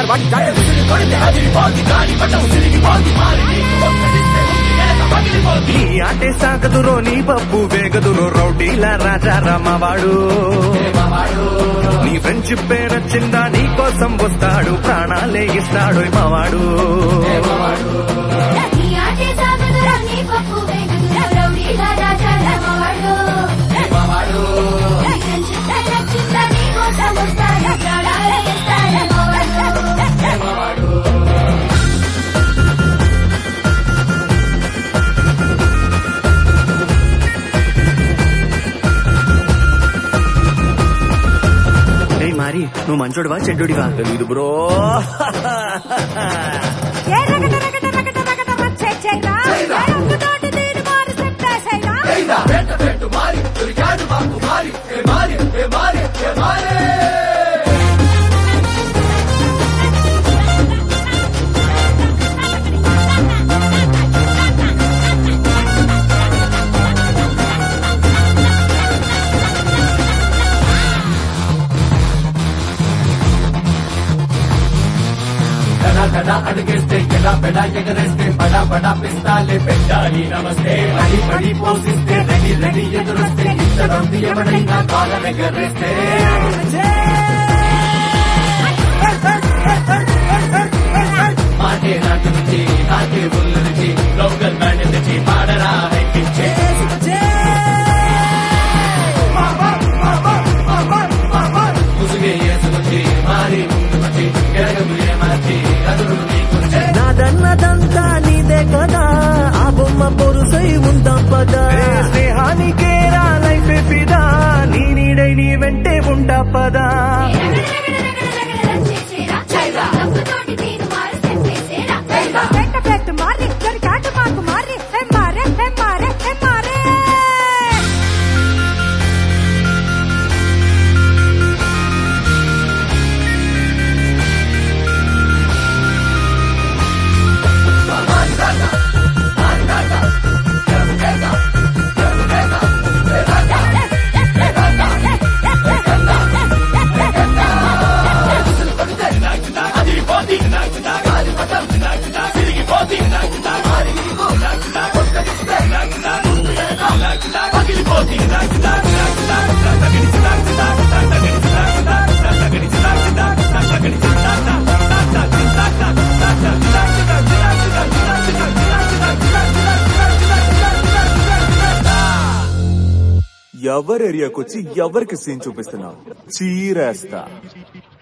వాటి దాటి ఉసిరి కొడితే అదిరిపోద్ది గాలి పట్టం తిరిగిపోద్ది మారి నీకు ఒక్కటిస్తే ఉంది వెనక పగిలిపోద్ది నీ ఆటే సాగదురో నీ పప్పు వేగదురో రౌడీల రాజా రామవాడు నీ ఫ్రెండ్షిప్ నచ్చిందా నీ కోసం వస్తాడు ప్రాణాలే ఇస్తాడు మావాడు నీ ఆటే సాగదురా నీ పప్పు వేగదురా రౌడీలా రాజాల మావాడు నీ ఫ్రెండ్షిప్ నచ్చిందా నీ కోసం వస్తాడు ప్రాణాలే ఇస్తాడు మావాడు రే మారి నువ్వు మంచోడివా చెడ్డుడివా తెలీదు బ్రో ఏ రగడ రగడ రగడ రగడ వచ్చే చైనా ఏ ఒక్కతోటి దీని మారి సెట్టేసైనా పెట్ట పెట్టు మారి దొరికాడు మాకు మారి ఏ మారి ఏ మారి ఏ మారి కడా కడా అడిగేస్తే ఎలా పెడా ఎగరేస్తే బడా బడా పిస్తాలే పెట్టాలి నమస్తే పడి పడి పోసిస్తే రెడీ రెడీ ఎదురొస్తే ఇద్దరు ఎవడైనా కాలం ఎగరేస్తే మాటే నాటి నుంచి నాటే ఉల్ల నుంచి లోకల్ బ్యాండ్ నుంచి పాడరా ఎక్కించే ముసుగే ఏసుకొచ్చి మారి ముందు వచ్చి ఎరగము ఏమార్చి అదురు నీకుంచే నాదన్నదంతా నీదే కదా ఆ బొమ్మ పొరుసై ఉందాం పదా స్నేహానికే రా లైఫ్ ఫిదా నీ నీడై నీ వెంటే ఉంటా పదా ఒక్కతోటి దీని మారి సెట్టేసేరా పెట్ట పెట్టు మారి దొరికాడు మాకు మారి హే మారే హే మారే హే మారే ఎవరి ఏరియాకి వచ్చి ఎవరికి సీన్ చూపిస్తున్నావు చీరేస్తా